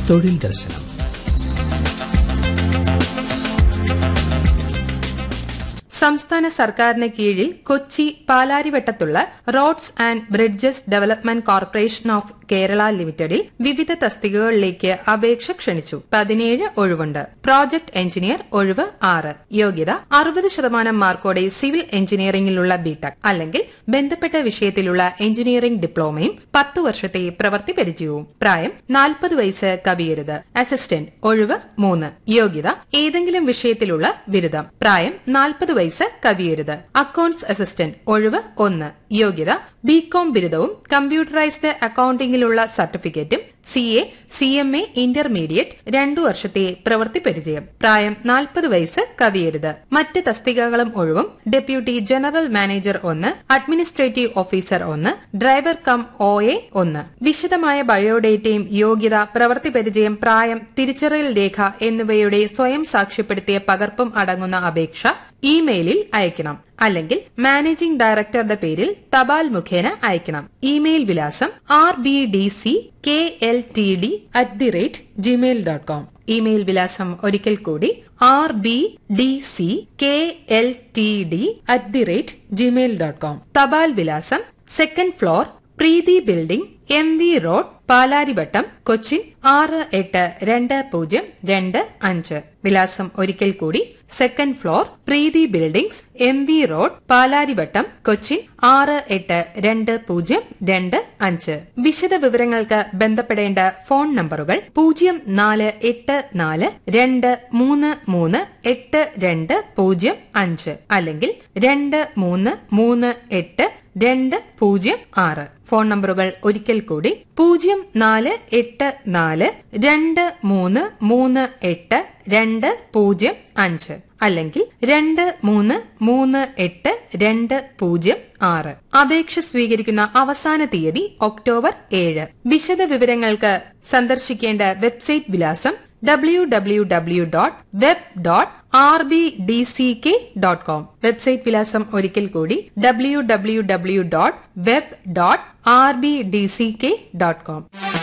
തൊഴിൽ ദർശനം സംസ്ഥാന സർക്കാരിന് കീഴിൽ കൊച്ചി പാലാരിവട്ടത്തുള്ള roads and bridges development corporation of Kerala ലിമിറ്റഡിൽ വിവിധ തസ്തികകളിലേക്ക് അപേക്ഷ ക്ഷണിച്ചു പതിനേഴ് ഒഴിവുണ്ട് പ്രോജക്ട് എഞ്ചിനീയർ ഒഴിവ് ആറ് യോഗ്യത അറുപത് ശതമാനം മാർക്കോടെ സിവിൽ എഞ്ചിനീയറിംഗിലുള്ള ബിടെക് അല്ലെങ്കിൽ ബന്ധപ്പെട്ട വിഷയത്തിലുള്ള എഞ്ചിനീയറിംഗ് ഡിപ്ലോമയും പത്തു വർഷത്തെ പ്രവൃത്തി പരിചയവും പ്രായം നാൽപ്പത് വയസ്സ് കവിയരുത് അസിസ്റ്റന്റ് ഒഴിവ് മൂന്ന് യോഗ്യത ഏതെങ്കിലും വിഷയത്തിലുള്ള ബിരുദം പ്രായം നാൽപ്പത് വയസ്സ് കവിയരുത് അക്കൌണ്ട്സ് അസിസ്റ്റന്റ് ഒഴിവ് ഒന്ന് യോഗ്യത ബികോം ബിരുദവും കമ്പ്യൂട്ടറൈസ്ഡ് അക്കൌണ്ടിംഗിലുള്ള സർട്ടിഫിക്കറ്റും C A C M A intermediate രണ്ടു വർഷത്തെ പ്രവൃത്തി പരിചയം പ്രായം നാൽപ്പത് വയസ്സ് കവിയരുത് മറ്റ് തസ്തികകളും ഒഴിവും ഡെപ്യൂട്ടി ജനറൽ മാനേജർ ഒന്ന് അഡ്മിനിസ്ട്രേറ്റീവ് ഓഫീസർ ഒന്ന് ഡ്രൈവർ കം ഒ എ ഒന്ന് വിശദമായ ബയോഡേറ്റയും യോഗ്യത പ്രവൃത്തി പരിചയം പ്രായം തിരിച്ചറിയൽ രേഖ എന്നിവയുടെ സ്വയം സാക്ഷ്യപ്പെടുത്തിയ പകർപ്പും അടങ്ങുന്ന അപേക്ഷ ഇമെയിലിൽ അയക്കണം അല്ലെങ്കിൽ മാനേജിംഗ് ഡയറക്ടറുടെ പേരിൽ തപാൽ മുഖേന അയക്കണം ഇമെയിൽ വിലാസം R B D C K L T D at the rate Gmail dot com email വിലാസം ഒരിക്കൽ കൂടി R B D C K L T D at the rate Gmail dot com തപാൽ വിലാസം second floor Preethi building M V road Palarivattom Cochin ആറ് എട്ട് രണ്ട് പൂജ്യം രണ്ട് അഞ്ച് വിലാസം ഒരിക്കൽ കൂടി second floor Preethi buildings M V road Palarivattom Cochin ആറ് എട്ട് രണ്ട് പൂജ്യം രണ്ട് അഞ്ച് വിശദ വിവരങ്ങൾക്ക് ബന്ധപ്പെടേണ്ട ഫോൺ നമ്പറുകൾ പൂജ്യം നാല് എട്ട് നാല് രണ്ട് മൂന്ന് മൂന്ന് എട്ട് രണ്ട് പൂജ്യം അഞ്ച് അല്ലെങ്കിൽ രണ്ട് മൂന്ന് മൂന്ന് എട്ട് രണ്ട് പൂജ്യം ആറ് ഫോൺ നമ്പറുകൾ ഒരിക്കൽ കൂടി പൂജ്യം നാല് എട്ട് നാല് രണ്ട് മൂന്ന് മൂന്ന് എട്ട് രണ്ട് പൂജ്യം അഞ്ച് അല്ലെങ്കിൽ രണ്ട് മൂന്ന് മൂന്ന് എട്ട് രണ്ട് പൂജ്യം ആറ് അപേക്ഷ സ്വീകരിക്കുന്ന അവസാന തീയതി ഒക്ടോബർ ഏഴ് വിശദ വിവരങ്ങൾക്ക് സന്ദർശിക്കേണ്ട വെബ്സൈറ്റ് വിലാസം W W W dot web dot R B D C K dot com website വിലാസം ഒരിക്കൽ കൂടി W W W dot web dot R B D C K dot com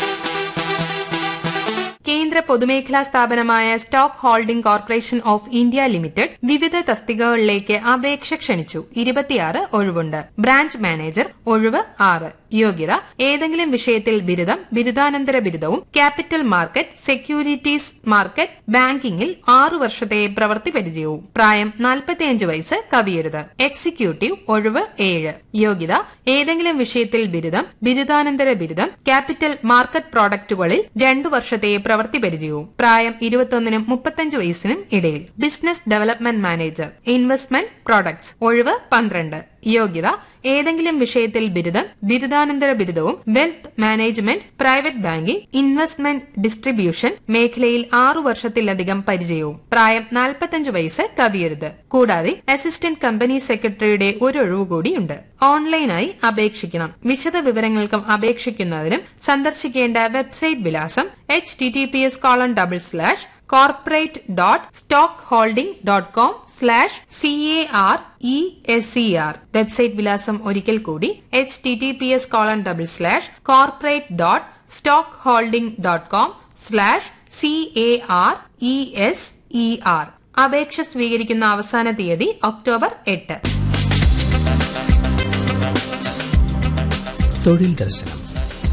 കേന്ദ്ര പൊതുമേഖലാ സ്ഥാപനമായ stock holding corporation of India limited വിവിധ തസ്തികകളിലേക്ക് അപേക്ഷ ക്ഷണിച്ചു ഇരുപത്തിയാറ് ഒഴിവുണ്ട് ബ്രാഞ്ച് മാനേജർ ഒഴിവ് ആറ് യോഗ്യത ഏതെങ്കിലും വിഷയത്തിൽ ബിരുദം ബിരുദാനന്തര ബിരുദവും ക്യാപിറ്റൽ മാർക്കറ്റ് സെക്യൂരിറ്റീസ് മാർക്കറ്റ് ബാങ്കിംഗിൽ ആറു വർഷത്തെ പ്രവൃത്തി പരിചയവും പ്രായം നാൽപ്പത്തിയഞ്ച് വയസ്സ് കവിയരുത് എക്സിക്യൂട്ടീവ് ഒഴിവ് ഏഴ് യോഗ്യത ഏതെങ്കിലും വിഷയത്തിൽ ബിരുദം ബിരുദാനന്തര ബിരുദം ക്യാപിറ്റൽ മാർക്കറ്റ് പ്രോഡക്റ്റുകളിൽ രണ്ടു വർഷത്തെ പ്രവൃത്തി പരിചയവും പ്രായം ഇരുപത്തൊന്നിനും മുപ്പത്തഞ്ച് വയസ്സിനും ഇടയിൽ business development manager investment products ഒഴിവ് പന്ത്രണ്ട് യോഗ്യത ഏതെങ്കിലും വിഷയത്തിൽ ബിരുദം ബിരുദാനന്തര ബിരുദവും wealth management private banking investment distribution മേഖലയിൽ ആറു വർഷത്തിലധികം പരിചയവും പ്രായം നാൽപ്പത്തഞ്ച് വയസ്സ് കവിയരുത് കൂടാതെ അസിസ്റ്റന്റ് കമ്പനി സെക്രട്ടറിയുടെ ഒരു ഒഴിവ് കൂടിയുണ്ട് ഓൺലൈനായി അപേക്ഷിക്കണം വിശദ വിവരങ്ങൾക്കും അപേക്ഷിക്കുന്നതിനും സന്ദർശിക്കേണ്ട വെബ്സൈറ്റ് വിലാസം H T T P S colon double slash corporate dot stock holding dot com slash C A R E S C R website വിലാസം ഒരിക്കൽ കൂടി H T T P S colon double slash corporate dot stock holding dot com slash C A R E S E R അപേക്ഷ സ്വീകരിക്കുന്ന അവസാന തീയതി October എട്ട് തൊഴിൽ ദർശനം